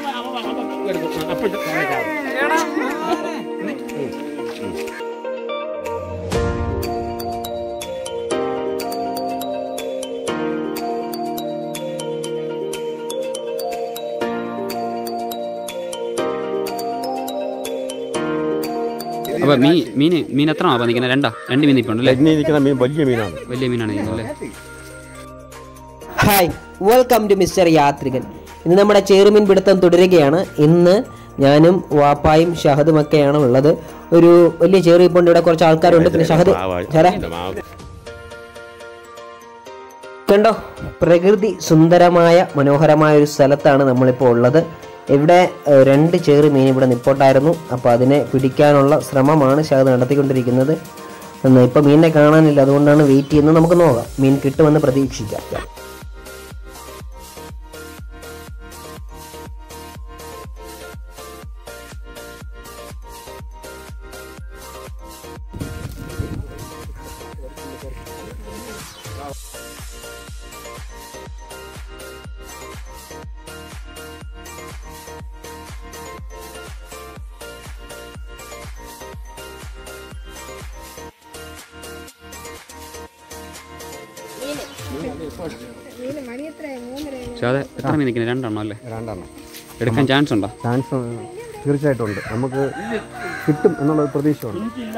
അപ്പൊ മീൻ മീൻ മീൻ എത്ര അപ്പൊ നിൽക്കുന്നത് രണ്ടാ രണ്ട് മീൻ ഇപ്പൊ ഉണ്ടല്ലേ ഇരിക്കുന്ന മീൻ വലിയ മീനാണ് വലിയ മീനാണ് നിൽക്കുന്നത് അല്ലേ ഹായ് വെൽക്കം ടു മിസ്റ്റർ യാത്രികൻ ഇന്ന് നമ്മുടെ ചേറുമീൻ പിടുത്തം തുടരുകയാണ് ഇന്ന് ഞാനും വാപ്പായും ഷഹദും ഒക്കെയാണ് ഉള്ളത് ഒരു വലിയ ചേറ് ഇപ്പോൾ ഇവിടെ കുറച്ച് ആൾക്കാരുണ്ട് പിന്നെ ഷഹദ് ഷഹറെ കണ്ടോ പ്രകൃതി സുന്ദരമായ മനോഹരമായ ഒരു സ്ഥലത്താണ് നമ്മളിപ്പോൾ ഉള്ളത് ഇവിടെ ഏഹ്, രണ്ട് ചേറ് മീൻ ഇവിടെ നിപ്പോട്ടായിരുന്നു അപ്പോൾ അതിനെ പിടിക്കാനുള്ള ശ്രമമാണ് ഷഹദ് നടത്തിക്കൊണ്ടിരിക്കുന്നത് എന്ന് ഇപ്പം മീനിനെ കാണാനില്ല അതുകൊണ്ടാണ് വെയിറ്റ് ചെയ്യുന്നത് നമുക്ക് നോക്കാം മീൻ കിട്ടുമെന്ന് പ്രതീക്ഷിക്കാം പക്ഷെ അത് എത്ര മീൻ നിൽക്കുന്നത് രണ്ടെണ്ണം അല്ലേ രണ്ടെണ്ണം എടുക്കാൻ ചാൻസ് ഉണ്ടോ ചാൻസ് തീർച്ചയായിട്ടും ഉണ്ട് നമുക്ക് കിട്ടും എന്നുള്ള ഒരു പ്രതീക്ഷയുണ്ട്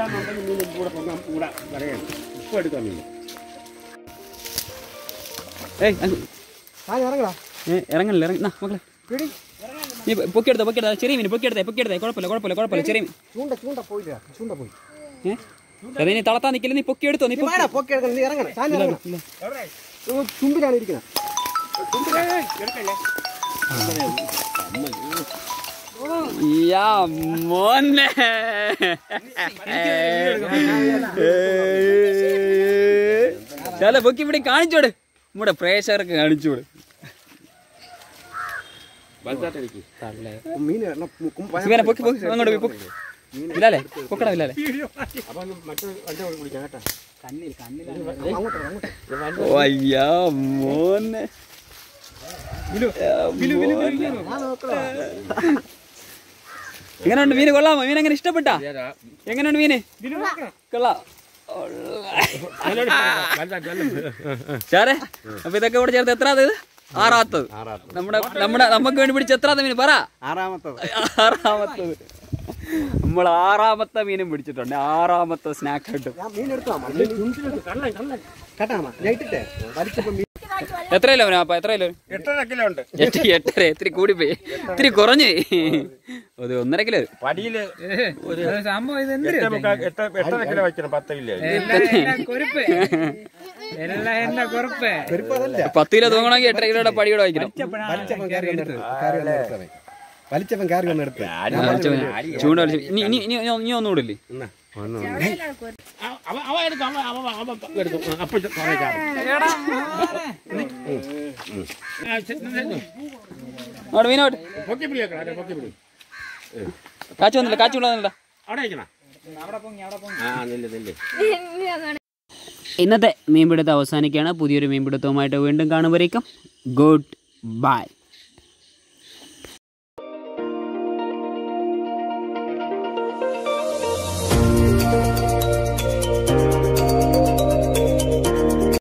ഏയ് അത് ഏ, ഇറങ്ങല്ലേ ഇറങ്ങി നാ, മക്കളെ നീ പൊക്കിയെടുത്തോ പൊക്കിയെടുത്തോ ചെറിയ മീൻ പൊക്കിയെടുത്തേ പൊക്കിയെടുത്തേ കുഴപ്പമില്ല കുഴപ്പമില്ല കുഴപ്പമില്ല ചെറിയ മീൻ ചൂണ്ട ചൂണ്ട പോയില്ല ചൂണ്ട പോയി ഏ അതെ നീ തളത്താൻ നിൽക്കില്ല നീ പൊക്കിയെടുത്തോ നീ പൊക്കി- നീ ഇറങ്ങണം ചാഞ്ഞ് ഇറങ്ങണം ഓ, ചുണ്ടിലാണ് ഇരിക്കുന്നത് യാ മോനെ ചാല പൊക്കി ഇവിടെ കാണിച്ചോട് നമ്മുടെ പ്രേക്ഷകർക്ക് കാണിച്ചോട് മീൻ എണ്ണം കും- കും- ശിവനെ പൊക്കി പൊക്കി അങ്ങോട്ട് പോയി പൊക്കി ഇല്ലാലേ പൊക്കടാ ഇല്ലാലേ അപ്പം മറ്റേ വണ്ടി കൊണ്ട് പിടിക്കാം കേട്ടോ അങ്ങോട്ട് വാ, അങ്ങോട്ട് വാ. ഓ അയ്യാ മോനെ എങ്ങനെയുണ്ട് മീന് കൊള്ളാമോ മീൻ എങ്ങനെ ഇഷ്ടപ്പെട്ടാ എങ്ങനെയുണ്ട് മീന് കൊള്ളാം ചാറേ അപ്പൊ ഇതൊക്കെ കൂടെ ചേർത്ത് എത്രാത് ഇത് ആറാത്തത് നമ്മുടെ നമ്മുടെ നമുക്ക് വേണ്ടി പിടിച്ച എത്രാത്ത മീൻ പറ ആറാമത്തത് ആറാമത്തത് നമ്മൾ ആറാമത്തെ മീനും പിടിച്ചിട്ടുണ്ട് ആറാമത്തെ സ്നാക്ക് ആയിട്ടും ഞാൻ മീൻ എടുത്തോ കേട്ടാ ലൈറ്റിട്ടേ വലിച്ചപ്പോ മീൻ എത്ര കിലോ അവനാ അപ്പൊ എത്ര കിലോ എട്ടര കിലോ ഉണ്ട് എട്ട് എട്ടര ഇത്തിരി കൂടി പോയി ഇത്തിരി കുറഞ്ഞു അത് ഒന്നര കിലോ പടിയില് ഒരു എട്ടേ മുക്കാൽ- എട്ട്- എട്ടര കിലോ വയ്ക്കണം പത്ത് കിലോ പെരുപ്പതല്ല പത്ത് കിലോ തൂങ്ങണമെങ്കിൽ എട്ടര കിലോയുടെ പടിയോടെ വായിക്കണം വലിച്ചപ്പൻ കയറി വന്നെടുത്ത് കയറി വന്നെടുത്തവൻ വലിച്ചപ്പൻ കയറി വന്നെടുത്ത് ചൂണ്ട വലിച്ചു ഇനി ഇനി ഇനി ഇനി- ഇനി ഒന്നുകൂടില്ലേ അവിടെ മീനോട്ട് കാച്ചു വന്നില്ല കാച്ചു കൊണ്ടുവന്നില്ല ഇന്നത്തെ മീൻപിടുത്തം അവസാനിക്കുകയാണ് പുതിയൊരു മീൻപിടുത്തവുമായിട്ട് വീണ്ടും കാണുമ്പോഴേക്കും ഗുഡ് ബൈ